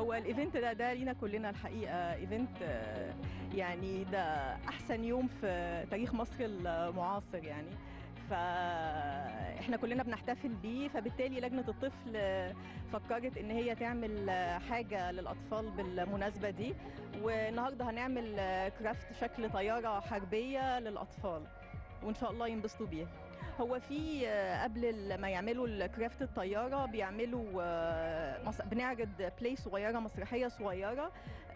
هو الايفنت ده ده لينا كلنا الحقيقه ايفنت آه، يعني ده احسن يوم في تاريخ مصر المعاصر يعني فاحنا كلنا بنحتفل بيه فبالتالي لجنه الطفل فكرت ان هي تعمل حاجه للاطفال بالمناسبه دي والنهارده هنعمل كرافت شكل طياره حربيه للاطفال وان شاء الله ينبسطوا بيها هو في آه، قبل ال- ما يعملوا الكرافت الطياره بيعملوا آه، مس- بنعرض بلاي صغيره مسرحيه صغيره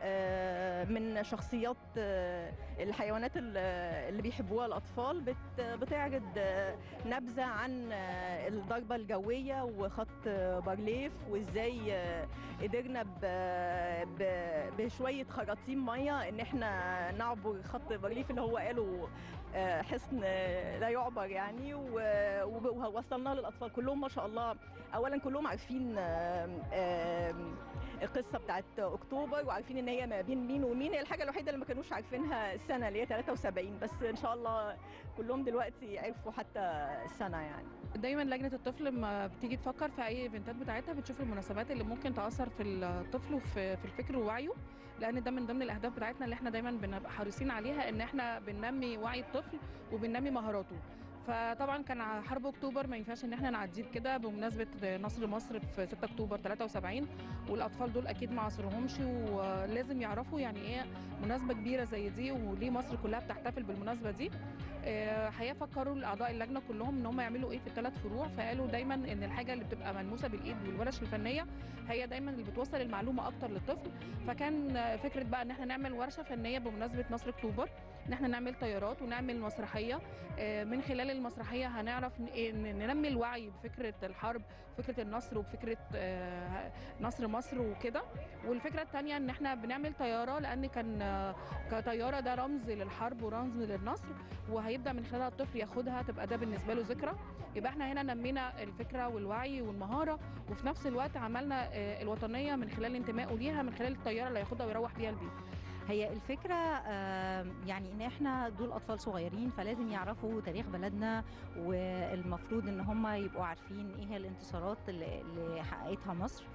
آه، من شخصيات آه، الحيوانات ال- اللي بيحبوها الاطفال بت- بتعرض آه، نبذه عن آه، الضربه الجويه وخط آه، بارليف وازاي آه، قدرنا ب- ب- بشويه خراطيم ميه ان احنا نعبر خط بارليف اللي هو قالوا آه، حصن آه، لا يعبر يعني و- وب- ووصلناه للاطفال كلهم ما شاء الله اولا كلهم عارفين آم، آم، القصه بتاعت اكتوبر وعارفين ان هي ما بين مين ومين هي الحاجه الوحيده اللي ما كانوش عارفينها السنه اللي هي 73 بس ان شاء الله كلهم دلوقتي عرفوا حتى السنه يعني دايما لجنه الطفل لما بتيجي تفكر في اي ايفنتات بتاعتها بتشوف المناسبات اللي ممكن تاثر في الطفل وفي في الفكر ووعيه لان ده من ضمن الاهداف بتاعتنا اللي احنا دايما بنبقى حريصين عليها ان احنا بننمي وعي الطفل وبننمي مهاراته فطبعا كان ع- حرب اكتوبر ما ينفعش ان احنا نعديه كده بمناسبه نصر مصر في 6 اكتوبر 73 والاطفال دول اكيد ما عصرهمش ولازم يعرفوا يعني ايه مناسبه كبيره زي دي وليه مصر كلها بتحتفل بالمناسبه دي آه، حقيقه فكروا الاعضاء اللجنه كلهم ان هم يعملوا ايه في الثلاث فروع فقالوا دايما ان الحاجه اللي بتبقى ملموسه بالايد والورش الفنيه هي دايما اللي بتوصل المعلومه اكتر للطفل فكان آه، فكره بقى ان احنا نعمل ورشه فنيه بمناسبه نصر اكتوبر ان احنا نعمل طيارات ونعمل مسرحيه آه، من خلال المسرحيه هنعرف ن- إيه، ن- ننمي الوعي بفكره الحرب فكره النصر وبفكره آه، نصر مصر وكده والفكره الثانيه ان احنا بنعمل طياره لان كان آه، كطياره ده رمز للحرب ورمز للنصر وهيبدا من خلالها الطفل ياخدها تبقى ده بالنسبه له ذكرى يبقى احنا هنا نمينا الفكره والوعي والمهاره وفي نفس الوقت عملنا آه، الوطنيه من خلال انتمائه ليها من خلال الطياره اللي هياخدها ويروح بيها البيت هي الفكرة آه، يعني ان احنا دول اطفال صغيرين فلازم يعرفوا تاريخ بلدنا والمفروض ان هم يبقوا عارفين ايه هي الانتصارات اللي اللي حققتها مصر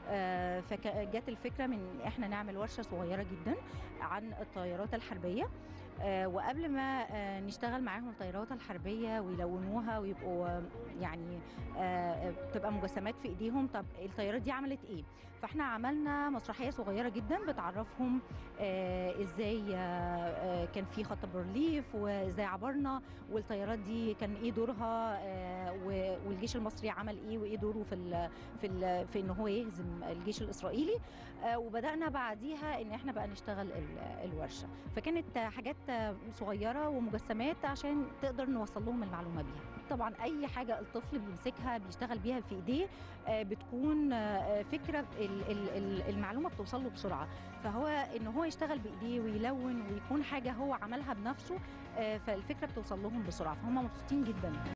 فجت الفكرة من احنا نعمل ورشة صغيرة جدا عن الطيارات الحربية آه، وقبل ما آه، نشتغل معاهم الطيارات الحربية ويلونوها ويبقوا آه، يعني آه، تبقى مجسمات في ايديهم طب الطيارات دي عملت ايه فاحنا عملنا مسرحية صغيرة جدا بتعرفهم آه، ازاي آه، آه، كان في خط برليف وازاي عبرنا والطيارات دي كان ايه دورها آه، و- والجيش المصري عمل ايه وايه دوره في ال في ال في ان هو يهزم الجيش الاسرائيلي آه، وبدانا بعديها ان احنا بقى نشتغل ال- الورشه فكانت آه، حاجات آه، صغيره ومجسمات عشان تقدر نوصل لهم المعلومه بيها طبعا اي حاجه الطفل بيمسكها بيشتغل بيها في ايديه آه، بتكون آه، فكره ال- ال- ال- المعلومه بتوصل له بسرعه فهو ان هو يشتغل بايديه ويلون ويكون حاجه هو عملها بنفسه آه، فالفكره بتوصل لهم بسرعه فهم مبسوطين جدا